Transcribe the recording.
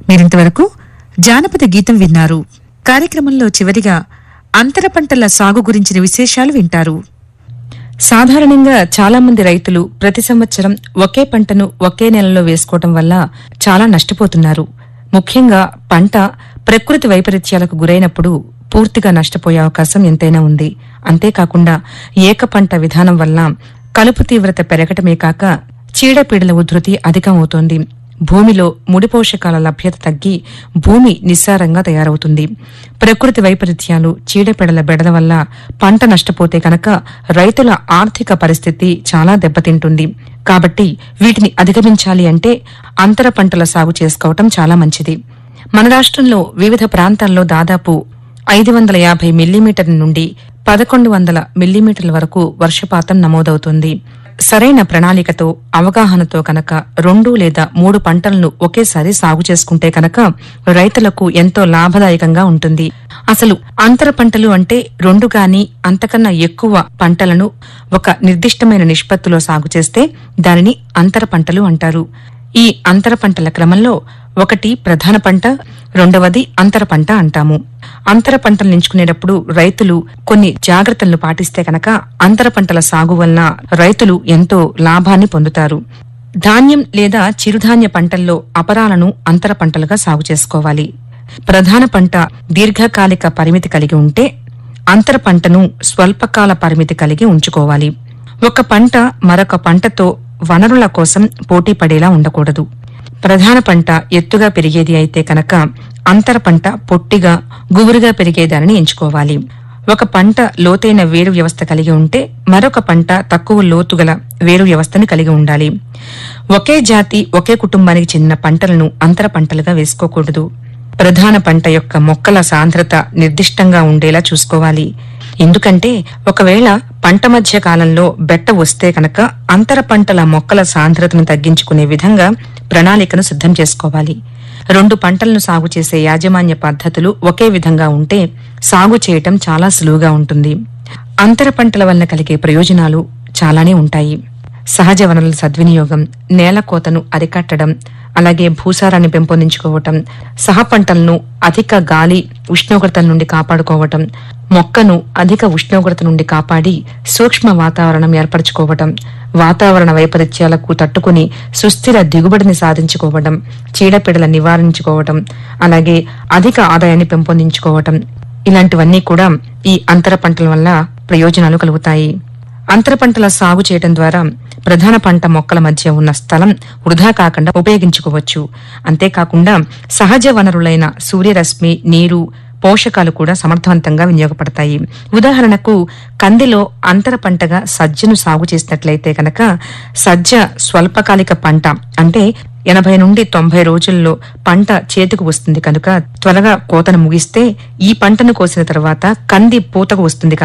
మీరింతవరకు జానపద గీతం విన్నారు కార్యక్రమంలో చివరిగా అంతర పంటల సాగు గురించిన విశేషాలు వింటారు సాధారణంగా చాలా మంది రైతులు ప్రతి సంవత్సరం ఒకే పంటను ఒకే నెలలో వేసుకోవటం వల్ల చాలా నష్టపోతున్నారు ముఖ్యంగా పంట ప్రకృతి వైపరీత్యాలకు గురైనప్పుడు పూర్తిగా నష్టపోయే అవకాశం ఎంతైనా ఉంది అంతేకాకుండా ఏక పంట విధానం వల్ల కలుపు తీవ్రత పెరగటమే కాక చీడపీడల ఉధృతి అధికమవుతోంది భూమిలో ముడి పోషకాల లభ్యత తగ్గి భూమి నిస్సారంగా తయారవుతుంది ప్రకృతి వైపరీత్యాలు చీడపీడల బెడద వల్ల పంట నష్టపోతే కనుక రైతుల ఆర్థిక పరిస్థితి చాలా దెబ్బతింటుంది కాబట్టి వీటిని అధిగమించాలి అంటే అంతర పంటల సాగు చేసుకోవటం చాలా మంచిది మన రాష్ట్రంలో వివిధ ప్రాంతాల్లో దాదాపు ఐదు వందల యాభై మిల్లీమీటర్ల నుండి పదకొండు వందల మిల్లీమీటర్ల వరకు వర్షపాతం నమోదవుతుంది సరైన ప్రణాళికతో అవగాహనతో కనుక రెండు లేదా మూడు పంటలను ఒకేసారి సాగు చేసుకుంటే కనుక రైతులకు ఎంతో లాభదాయకంగా ఉంటుంది అసలు అంతర పంటలు అంటే రెండు గాని అంతకన్నా ఎక్కువ పంటలను ఒక నిర్దిష్టమైన నిష్పత్తిలో సాగు చేస్తే దానిని అంతర పంటలు అంటారు ఈ అంతర పంటల క్రమంలో ఒకటి ప్రధాన పంట రెండవది అంతర పంట అంటాము అంతర పంటలు ఎంచుకునేటప్పుడు రైతులు కొన్ని జాగ్రత్తలను పాటిస్తే కనుక అంతర పంటల సాగు వలన రైతులు ఎంతో లాభాన్ని పొందుతారు ధాన్యం లేదా చిరుధాన్య పంటల్లో అపరాలను అంతర పంటలుగా సాగు చేసుకోవాలి ప్రధాన పంట దీర్ఘకాలిక పరిమితి కలిగి ఉంటే అంతర పంటను స్వల్పకాల పరిమితి కలిగి ఉంచుకోవాలి ఒక పంట మరొక పంటతో వనరుల కోసం పోటీ పడేలా ఉండకూడదు ప్రధాన పంట ఎత్తుగా పెరిగేది అయితే కనుక అంతర పంట పొట్టిగా గుబురుగా పెరిగేదానిని ఎంచుకోవాలి ఒక పంట లోతైన వేరు వ్యవస్థ కలిగి ఉంటే మరొక పంట తక్కువ లోతు గల వేరు వ్యవస్థను కలిగి ఉండాలి ఒకే జాతి ఒకే కుటుంబానికి చెందిన పంటలను అంతర పంటలుగా వేసుకోకూడదు ప్రధాన పంట యొక్క మొక్కల సాంద్రత నిర్దిష్టంగా ఉండేలా చూసుకోవాలి ఎందుకంటే ఒకవేళ పంట మధ్య కాలంలో బెట్ట వస్తే కనుక అంతర పంటల మొక్కల సాంద్రతను తగ్గించుకునే విధంగా ప్రణాళికను సిద్ధం చేసుకోవాలి రెండు పంటలను సాగు చేసే యాజమాన్య పద్ధతులు ఒకే విధంగా ఉంటే సాగు చేయటం చాలా సులువుగా ఉంటుంది అంతర పంటల వలన కలిగే ప్రయోజనాలు చాలానే ఉంటాయి సహజ వనరుల సద్వినియోగం నేల కోతను అరికట్టడం అలాగే భూసారాన్ని పెంపొందించుకోవటం సహ పంటలను అధిక గాలి ఉష్ణోగ్రతల నుండి కాపాడుకోవటం మొక్కను అధిక ఉష్ణోగ్రత నుండి కాపాడి సూక్ష్మ వాతావరణం ఏర్పరచుకోవటం వాతావరణ వైపరీత్యాలకు తట్టుకుని సుస్థిర దిగుబడిని సాధించుకోవడం చీడపీడల నివారించుకోవటం అలాగే అధిక ఆదాయాన్ని పెంపొందించుకోవటం ఇలాంటివన్నీ కూడా ఈ అంతర పంటల వల్ల ప్రయోజనాలు కలుగుతాయి అంతర పంటల సాగు చేయడం ద్వారా ప్రధాన పంట మొక్కల మధ్య ఉన్న స్థలం వృధా కాకుండా ఉపయోగించుకోవచ్చు అంతేకాకుండా సహజ వనరులైన సూర్యరశ్మి నీరు పోషకాలు కూడా సమర్థవంతంగా వినియోగపడతాయి ఉదాహరణకు కందిలో అంతర పంటగా సజ్జను సాగు చేసినట్లయితే కనుక సజ్జ స్వల్పకాలిక పంట అంటే ఎనభై నుండి తొంభై రోజుల్లో పంట చేతికి వస్తుంది కనుక త్వరగా కోతను ముగిస్తే ఈ పంటను కోసిన తర్వాత కంది పూతకు వస్తుంది